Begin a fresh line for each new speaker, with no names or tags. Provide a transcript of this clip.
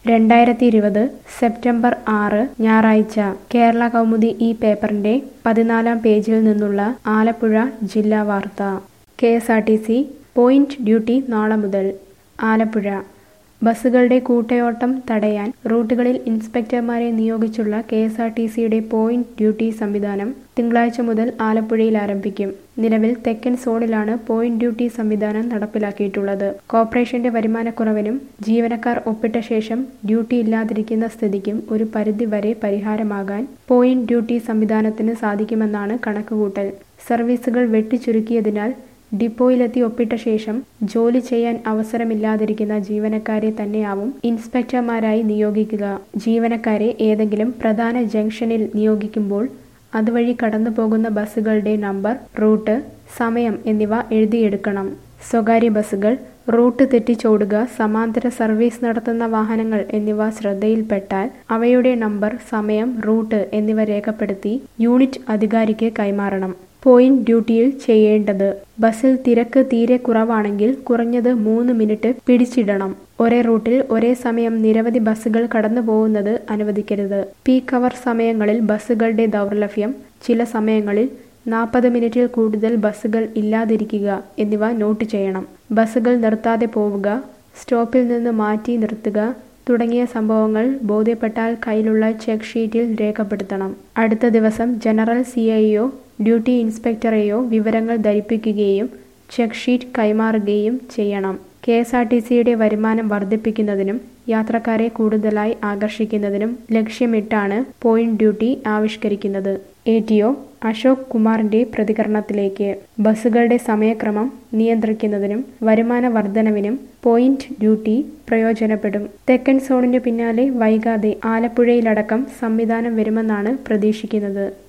രണ്ടായിരത്തി ഇരുപത് സെപ്റ്റംബർ ആറ് ഞായറാഴ്ച കേരള കൗമുദി ഈ പേപ്പറിന്റെ പതിനാലാം പേജിൽ നിന്നുള്ള ആലപ്പുഴ ജില്ലാ വാർത്ത K S R T C point duty നാളെ മുതൽ ആലപ്പുഴ ബസ്സുകളുടെ കൂട്ടയോട്ടം തടയാൻ റൂട്ടുകളിൽ ഇൻസ്പെക്ടർമാരെ നിയോഗിച്ചുള്ള കെ എസ് ആർ ടി സിയുടെ പോയിന്റ് ഡ്യൂട്ടി സംവിധാനം തിങ്കളാഴ്ച മുതൽ ആലപ്പുഴയിൽ ആരംഭിക്കും നിലവിൽ തെക്കൻ സോണിലാണ് പോയിന്റ് ഡ്യൂട്ടി സംവിധാനം നടപ്പിലാക്കിയിട്ടുള്ളത് കോർപ്പറേഷന്റെ വരുമാനക്കുറവിനും ജീവനക്കാർ ഒപ്പിട്ട ശേഷം ഡ്യൂട്ടി ഇല്ലാതിരിക്കുന്ന സ്ഥിതിക്കും ഒരു പരിധി വരെ പരിഹാരമാകാൻ പോയിന്റ് ഡ്യൂട്ടി സംവിധാനത്തിന് സാധിക്കുമെന്നാണ് കണക്കുകൂട്ടൽ സർവീസുകൾ വെട്ടിച്ചുരുക്കിയതിനാൽ ഡിപ്പോയിലെത്തി ഒപ്പിട്ട ശേഷം ജോലി ചെയ്യാൻ അവസരമില്ലാതിരിക്കുന്ന ജീവനക്കാരെ തന്നെയാവും ഇൻസ്പെക്ടർമാരായി നിയോഗിക്കുക ജീവനക്കാരെ ഏതെങ്കിലും പ്രധാന ജംഗ്ഷനിൽ നിയോഗിക്കുമ്പോൾ അതുവഴി കടന്നു പോകുന്ന ബസ്സുകളുടെ നമ്പർ റൂട്ട് സമയം എന്നിവ എഴുതിയെടുക്കണം സ്വകാര്യ ബസ്സുകൾ റൂട്ട് തെറ്റിച്ചോടുക സമാന്തര സർവീസ് നടത്തുന്ന വാഹനങ്ങൾ എന്നിവ ശ്രദ്ധയിൽപ്പെട്ടാൽ അവയുടെ നമ്പർ സമയം റൂട്ട് എന്നിവ രേഖപ്പെടുത്തി യൂണിറ്റ് അധികാരിക്ക് കൈമാറണം പോയിന്റ് ഡ്യൂട്ടിയിൽ ചെയ്യേണ്ടത് ബസ്സിൽ തിരക്ക് തീരെ കുറവാണെങ്കിൽ കുറഞ്ഞത് മൂന്ന് മിനിറ്റ് പിടിച്ചിടണം ഒരേ റൂട്ടിൽ ഒരേ സമയം നിരവധി ബസ്സുകൾ കടന്നു പോകുന്നത് അനുവദിക്കരുത് പീക്ക് അവർ സമയങ്ങളിൽ ബസ്സുകളുടെ ദൗർലഭ്യം ചില സമയങ്ങളിൽ നാൽപ്പത് മിനിറ്റിൽ കൂടുതൽ ബസ്സുകൾ ഇല്ലാതിരിക്കുക എന്നിവ നോട്ട് ചെയ്യണം ബസ്സുകൾ നിർത്താതെ പോവുക സ്റ്റോപ്പിൽ നിന്ന് മാറ്റി നിർത്തുക തുടങ്ങിയ സംഭവങ്ങൾ ബോധ്യപ്പെട്ടാൽ കയ്യിലുള്ള ചെക്ക് ഷീറ്റിൽ രേഖപ്പെടുത്തണം അടുത്ത ദിവസം ജനറൽ സി ഐയോ ഡ്യൂട്ടി ഇൻസ്പെക്ടറെയോ വിവരങ്ങൾ ധരിപ്പിക്കുകയും ചെക്ക് ഷീറ്റ് കൈമാറുകയും ചെയ്യണം കെ എസ് ആർ ടി സിയുടെ വരുമാനം വർദ്ധിപ്പിക്കുന്നതിനും യാത്രക്കാരെ കൂടുതലായി ആകർഷിക്കുന്നതിനും ലക്ഷ്യമിട്ടാണ് പോയിന്റ് ഡ്യൂട്ടി ആവിഷ്കരിക്കുന്നത് എ ടി ഒ അശോക് കുമാറിന്റെ പ്രതികരണത്തിലേക്ക് ബസ്സുകളുടെ സമയക്രമം നിയന്ത്രിക്കുന്നതിനും വരുമാന വർധനവിനും പോയിന്റ് ഡ്യൂട്ടി പ്രയോജനപ്പെടും തെക്കൻ സോണിന് പിന്നാലെ വൈകാതെ ആലപ്പുഴയിലടക്കം സംവിധാനം വരുമെന്നാണ് പ്രതീക്ഷിക്കുന്നത്